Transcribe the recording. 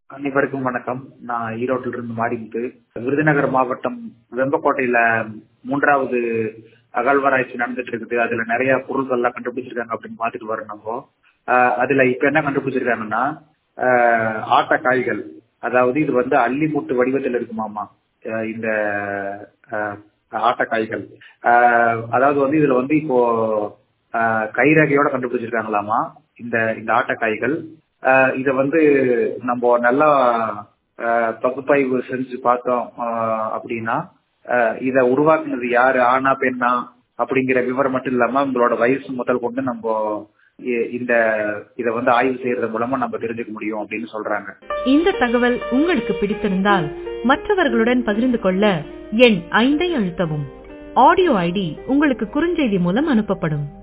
அனைவருக்கும் வணக்கம் நான் ஈரோட்டில் இருந்து மாரிமுத்து விருதுநகர் மாவட்டம் வெம்பக்கோட்டையில மூன்றாவது அகழ்வாராய்ச்சி நடந்துட்டு இருக்குது அதுல நிறைய பொருட்கள் எல்லாம் கண்டுபிடிச்சிருக்காங்க அப்படின்னு பார்த்துட்டு வரோம் நம்ம ஆஹ் அதுல இப்ப என்ன கண்டுபிடிச்சிருக்காங்கன்னா ஆஹ் ஆட்டக்காய்கள் அதாவது இது வந்து அள்ளிமுட்டு வடிவத்தில் இருக்குமாமா ஆஹ் இந்த ஆஹ் ஆட்டக்காய்கள் ஆஹ் அதாவது வந்து இதுல வந்து இப்போ ஆஹ் கைரேகையோட கண்டுபிடிச்சிருக்காங்களாமா இந்த இந்த ஆட்டக்காய்கள் ஆஹ் இத வந்து நம்ம நல்லா ஆஹ் பகுப்பாய்வு செஞ்சு பார்த்தோம் ஆஹ் அப்படின்னா ஆஹ் இத உருவாக்குனது யாரு ஆனா பெண்ணா அப்படிங்கிற விவரம் மட்டும் இல்லாம உங்களோட வயசு முதல் கொண்டு நம்ம இ- இந்த இத வந்து ஆய்வு செய்யறது மூலமா நம்ம தெரிஞ்சுக்க முடியும் அப்படின்னு சொல்றாங்க இந்த தகவல் உங்களுக்கு பிடித்திருந்தால் மற்றவர்களுடன் பகிர்ந்து கொள்ள எண் ஐந்தை அழுத்தவும் ஆடியோ ஐடி உங்களுக்கு குறுஞ்செய்தி மூலம் அனுப்பப்படும்